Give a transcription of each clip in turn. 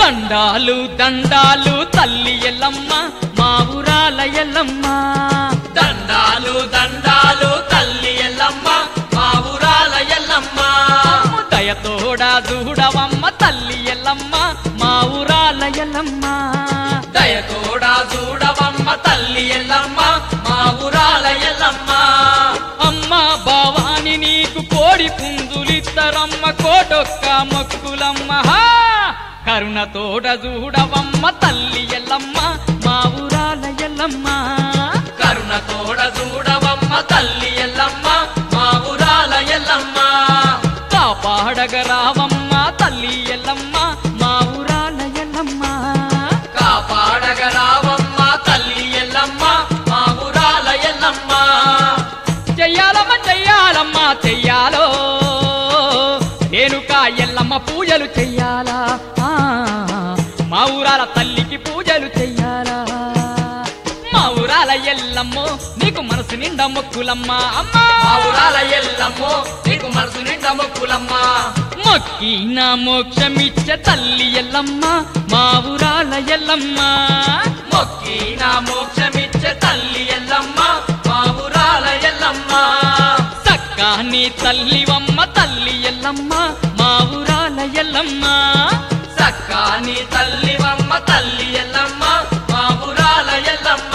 దండాలు దండాలు తల్లి ఎల్లమ్మ మా ఊరాల ఎల్లమ్మ దండాలు దండాలు తల్లి ఎల్లమ్మ మా ఊరాల ఎల్లమ్మ దయతోడా చూడవమ్మ తల్లి ఎల్లమ్మ మా ఊరాల ఎల్లమ్మ దయతోడా చూడవమ్మ తల్లి ఎల్లమ్మ మా ఊరాల ఎల్లమ్మ అమ్మ భవాని నీకు కోడి పుంజులిత్తరమ్మ కోటొక్క మొక్కులమ్మ హా! కరుణతోడ చూడవమ్మ తల్లి ఎల్లమ్మ మా ఊరాల ఎల్లమ్మ కరుణతోడ చూడవమ్మ తల్లి ఎల్లమ్మ మా ఊరాల ఎల్లమ్మ కాపాడగరావమ్మ తల్లి ఎల్లమ్మ మా ఊరాల ఎల్లమ్మ కాపాడగరావమ్మ తల్లి ఎల్లమ్మ మా ఊరాల ఎల్లమ్మ చెయ్యాలమ్మ చెయ్యాలమ్మ చెయ్యాలో రేణుకా ఎల్లమ్మ పూజలు చెయ్యాలా ఆ, మా ఊరాల తల్లికి పూజలు చెయ్యాలా మా ఊరాల ఎల్లమ్మో నీకు మనసు నిండా మొక్కులమ్మ అమ్మా మా ఊరాల ఎల్లమ్మో నీకు మనసు నిండా మొక్కులమ్మ మొక్కి నా మోక్షమిచ్చ తల్లి ఎల్లమ్మ మా ఊరాల ఎల్లమ్మ మొక్కి నా మోక్షమిచ్చే తల్లి ఎల్లమ్మ మా ఊరాల ఎల్లమ్మ సక్కా నీ తల్లివమ్మ తల్లి ఎల్లమ్మ మా ఊరాల ఎల్లమ్మ సక్కాని తల్లివమ్మ తల్లి ఎల్లమ్మ మా ఊరాల ఎల్లమ్మ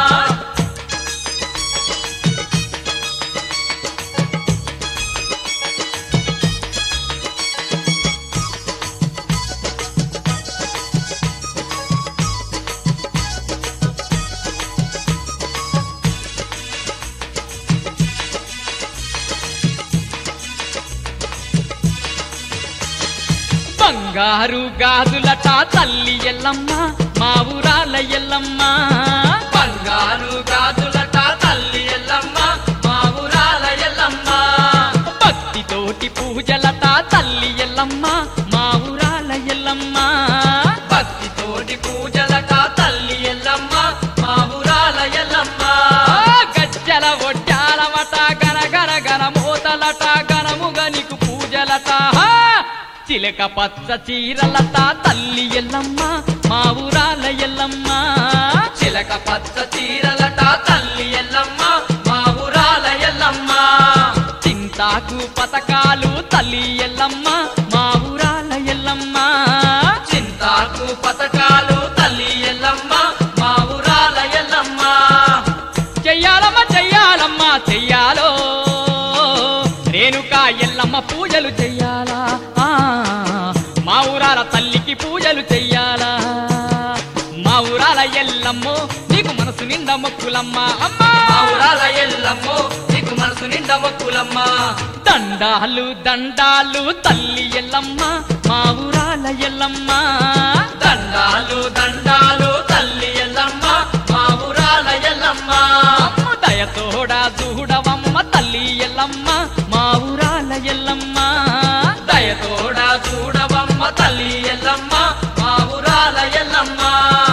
బంగారు గాజులట తల్లి ఎల్లమ్మ మా ఊరాల ఎల్లమ్మ బంగారు గాజులట తల్లి ఎల్లమ్మ మా ఊరాల ఎల్లమ్మ భక్తితోటి పూజలట తల్లి ఎల్లమ్మ మా ఊరాల ఎల్లమ్మ భక్తితోటి పూజలట తల్లి ఎల్లమ్మ మా ఊరాల ఎల్లమ్మ ఆ గజ్జల ఒడ్డాలవట గన గన గన మోతలట గనముగ నీకు పూజలట హా! చిలక పచ్చ చీరలట తల్లి ఎల్లమ్మ మా ఊరాల ఎల్లమ్మ చిలక పచ్చ చీరలట తల్లి ఎల్లమ్మ మా ఊరాల ఎల్లమ్మ చింతాకు పథకాలు తల్లి ఎల్లమ్మ మా ఊరాల ఎల్లమ్మ చింతాకు పథకాలు తల్లి ఎల్లమ్మ మా ఊరాల ఎల్లమ్మ చెయ్యాలమ్మ చెయ్యాలమ్మ చెయ్యాలో రేణుకా ఎల్లమ్మ పూజలు చెయ్యాలా ఆ, మా ఊరాల తల్లికి పూజలు చెయ్యాలా మా ఊరాల ఎల్లమ్మో నీకు మనసు నిండా మొక్కులమ్మ అమ్మా మా ఊరాల ఎల్లమ్మో నీకు మనసు నిండా మొక్కులమ్మ దండాలు దండాలు తల్లి ఎల్లమ్మ మా ఊరాల ఎల్లమ్మ దండాలు దండాలు తల్లి ఎల్లమ్మ మా ఊరాల ఎల్లమ్మ అమ్మ దయతోడా చూడవమ్మ తల్లి ఎల్లమ్మ మా ఊరాల ఎల్లమ్మ దయతోడా చూడవమ్మ తల్లి ఎల్లమ్మ మా ఊరాల ఎల్లమ్మ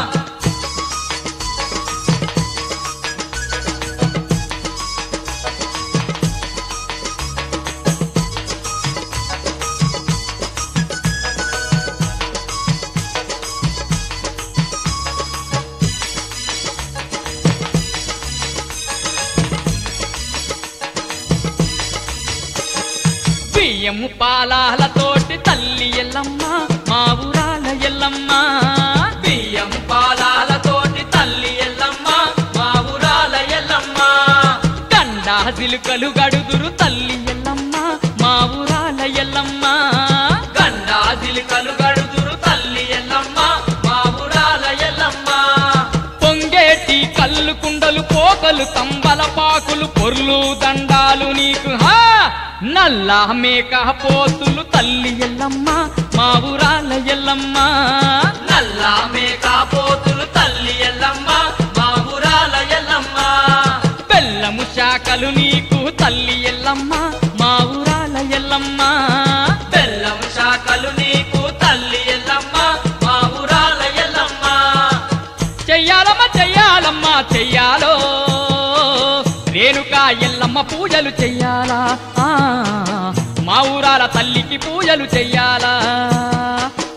బియ్యము పాలాలతోటి తల్లి ఎల్లమ్మ మా ఊరాల ఎల్లమ్మ బియ్యం పాలాలతోటి తల్లి ఎల్లమ్మ మా ఊరాల ఎల్లమ్మ గండా జిలుకలు గడుదురు తల్లి ఎల్లమ్మ మా ఊరాల ఎల్లమ్మ గండా జిలికలు గడుదురు తల్లి ఎల్లమ్మ మా ఊరాల ఎల్లమ్మ పొంగేటి కళ్ళు కుండలు పోకలు తంబల పాకులు పొర్లు దండాలు నీకు హా నల్ల మేక పోతులు తల్లి ఎల్లమ్మ మా ఊరాల ఎల్లమ్మ నల్ల మేకపోతులు తల్లి ఎల్లమ్మ మా ఊరాల ఎల్లమ్మ బెల్లము శాఖలు నీకు తల్లి ఎల్లమ్మ మా ఊరాల ఎల్లమ్మ బెల్లం శాఖలు నీకు తల్లి ఎల్లమ్మ మా ఊరాల ఎల్లమ్మ చెయ్యాలమ్మ చెయ్యాలమ్మ చెయ్యాలో రేణుకా ఎల్లమ్మ పూజలు చెయ్యాలా ఆ, మా ఊరాల తల్లికి పూజలు చెయ్యాలా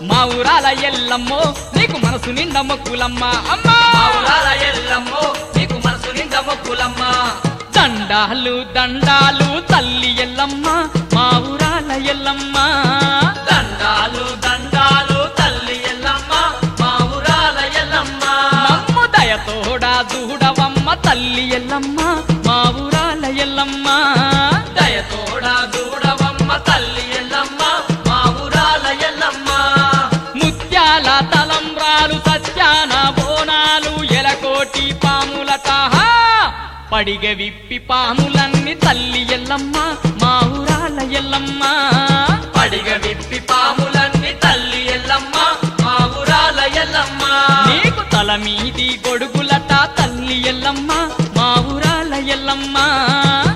మా ఊరాల ఎల్లమ్మో నీకు మనసు నిండా మొక్కులమ్మ అమ్మా మా ఊరాల ఎల్లమ్మో నీకు మనసు నిండా మొక్కులమ్మ దండాలు దండాలు తల్లి ఎల్లమ్మ మా ఊరాల ఎల్లమ్మ దండాలు దండాలు తల్లి ఎల్లమ్మ మా ఊరాల ఎల్లమ్మ మమ్ము దయతోడా దూడవమ్మ తల్లి ఎల్లమ్మ మా ఊరాల ఎల్లమ్మ దయతోడా దూడవమ్మ తల్లి ఎల్లమ్మ మా ఊరాల ఎల్లమ్మ ముత్యాల తలంబ్రాలు సత్యాన బోనాలు ఎలకోటి పాములట హా! పడిగ విప్పి పాములన్నీ తల్లి ఎల్లమ్మ మా ఊరాల ఎల్లమ్మ పడిగ విప్పి పాములన్నీ తల్లి ఎల్లమ్మ మా ఊరాల ఎల్లమ్మ నీకు తల మీది గొడుగులట తల్లి ఎల్లమ్మ మా ఊరాల ఎల్లమ్మ